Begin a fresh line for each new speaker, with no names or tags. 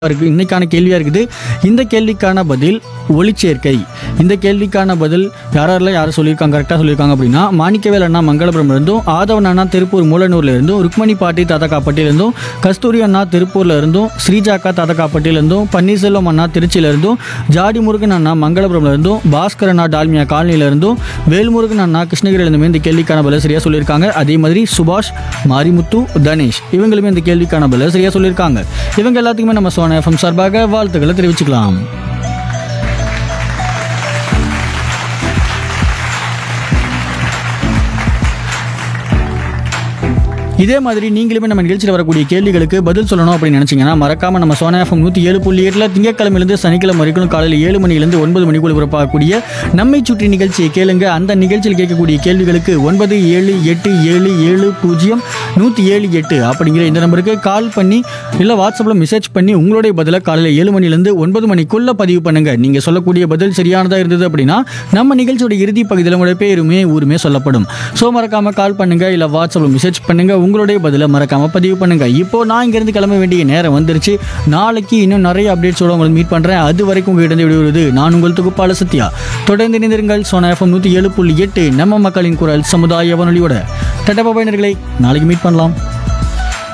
இருக்கு இன்னைக்கான கேள்வியாக இருக்குது இந்த கேள்விக்கான பதில் ஒளிச்சேர்க்கை இந்த கேள்விக்கான பதில் யாரெல்லாம் யார் சொல்லியிருக்காங்க கரெக்டாக சொல்லியிருக்காங்க அப்படின்னா மாணிக்கவேல் அண்ணா மங்களபுரம் இருந்தும் ஆதவன் அண்ணா திருப்பூர் மூலனூர்ல இருந்தும் ருக்மணி பாட்டி தாத்தகாப்பட்டியில இருந்தும் கஸ்தூரி அண்ணா திருப்பூர்ல இருந்தும் ஸ்ரீஜாக்கா தாத்தகாப்பட்டியில இருந்தும் பன்னீர்செல்வம் அண்ணா திருச்சியில இருந்தும் ஜாடி முருகன் அண்ணா மங்களபுரம்ல இருந்தும் பாஸ்கர் அண்ணா டால்மியா காலனியில இருந்தும் வேல்முருகன் அண்ணா கிருஷ்ணகிரியில இருந்துமே இந்த கேள்விக்கான பதில் சரியா சொல்லியிருக்காங்க அதே மாதிரி சுபாஷ் மாரிமுத்து தனேஷ் இவங்களுமே இந்த கேள்விக்கான பதில் சரியா சொல்லியிருக்காங்க இவங்க எல்லாத்துக்குமே நம்ம சோனா எஃப்எம் சார்பாக வாழ்த்துக்களை தெரிவிச்சுக்கலாம் இதே மாதிரி நீங்களுமே நம்ம நிகழ்ச்சியில் வரக்கூடிய கேள்விகளுக்கு பதில் சொல்லணும் அப்படின்னு நினைச்சீங்கன்னா மறக்காம நம்ம சோனா எஃப்எம் நூற்றி ஏழு புள்ளி ஏழில் திங்கக்கிழமையிலிருந்து சனிக்கிழமை வரைக்கும் காலையில் ஏழு மணிலேருந்து ஒன்பது மணிக்குள் பிறப்பாகக்கூடிய நம்மை சுற்றி நிகழ்ச்சியை கேளுங்க அந்த நிகழ்ச்சியில் கேட்கக்கூடிய கேள்விகளுக்கு ஒன்பது ஏழு எட்டு ஏழு ஏழு பூஜ்ஜியம் நூற்றி ஏழு எட்டு அப்படிங்கிற இந்த நம்பருக்கு கால் பண்ணி இல்லை வாட்ஸ்அப்பில் மெசேஜ் பண்ணி உங்களுடைய பதிலை காலையில் ஏழு மணிலேருந்து ஒன்பது மணிக்குள்ள பதிவு பண்ணுங்க நீங்கள் சொல்லக்கூடிய பதில் சரியானதாக இருந்தது அப்படின்னா நம்ம நிகழ்ச்சியோட இறுதி பகுதியில் உங்களுடைய பேருமே ஊருமே சொல்லப்படும் ஸோ மறக்காம கால் பண்ணுங்க இல்லை வாட்ஸ்அப்பில் மெசேஜ் பண்ணுங்க உங்களுடைய பதிலை மறக்காம பதிவு பண்ணுங்க இப்போ நான் இங்கிருந்து கிளம்ப வேண்டிய நேரம் வந்துருச்சு நாளைக்கு இன்னும் நிறைய அப்டேட்ஸோட உங்களை மீட் பண்றேன் அது வரைக்கும் உங்ககிட்ட விடுவது நான் உங்கள் தொகுப்பாளர் சத்யா தொடர்ந்து இணைந்திருங்கள் சோனா எஃப்எம் நூற்றி ஏழு புள்ளி எட்டு நம்ம மக்களின் குரல் சமுதாய வானொலியோட டட்டா பயனர்களை நாளைக்கு மீட் பண்ணலாம்